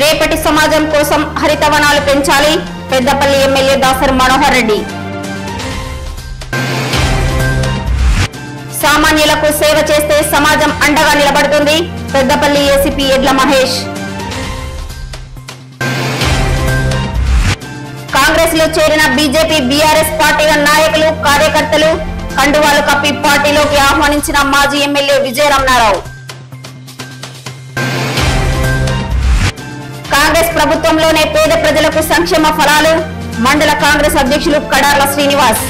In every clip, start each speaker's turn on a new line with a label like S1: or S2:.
S1: రేపటి సమాజం కోసం హరితవనాలు పెంచాలి పెద్దపల్లి ఎమ్మెల్యే దాసరి మనోహర్ రెడ్డి సామాన్యులకు సేవ చేస్తే సమాజం అండగా నిలబడుతుంది పెద్దపల్లి ఏసీపీ ఎడ్ల మహేష్ కాంగ్రెస్ లో చేరిన బీజేపీ బీఆర్ఎస్ పార్టీల నాయకులు కార్యకర్తలు కండువాలు కప్పి పార్టీలోకి ఆహ్వానించిన మాజీ ఎమ్మెల్యే విజయ రమణారావు కాంగ్రెస్ ప్రభుత్వంలోనే పేద ప్రజలకు సంక్షేమ ఫలాలు మండల కాంగ్రెస్ అధ్యక్షులు కడార్ల శ్రీనివాస్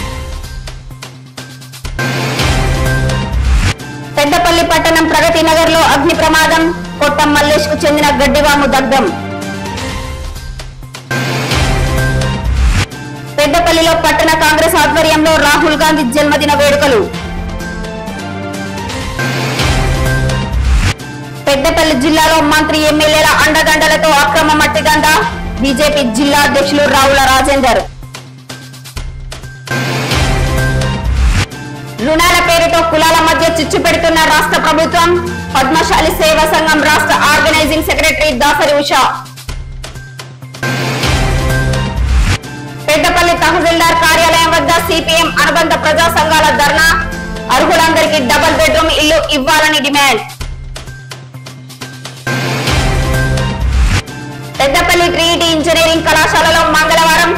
S1: పెద్దపల్లి పట్టణం ప్రగతి నగర్ లో అగ్ని ప్రమాదం కొట్టం మల్లేష్ కు చెందిన గడ్డివాము దగ్ధం పెద్దపల్లిలో పట్టణ కాంగ్రెస్ ఆధ్వర్యంలో రాహుల్ గాంధీ జన్మదిన వేడుకలు పెద్దపల్లి జిల్లాలో మంత్రి ఎమ్మెల్యేల అండదండలతో అక్రమ మట్టి దంద బీజేపీ జిల్లా అధ్యక్షులు రావుల రాజేందర్ రుణాల పేరుతో కులాల మధ్య చిచ్చు పెడుతున్న రాష్ట్ర ప్రభుత్వం పద్మశాలి సేవా సంఘం రాష్ట్ర ఆర్గనైజింగ్ సెక్రటరీ దాసరి ఉషా పెద్దపల్లి తహసీల్దార్ కార్యాలయం వద్ద సిపిఎం అనుబంధ ప్రజా సంఘాల ధర్నా అర్హులందరికీ డబుల్ బెడ్రూమ్ ఇల్లు ఇవ్వాలని డిమాండ్ పెద్దపల్లి ట్రీటీ ఇంజనీరింగ్ కళాశాలలో మంగళవారం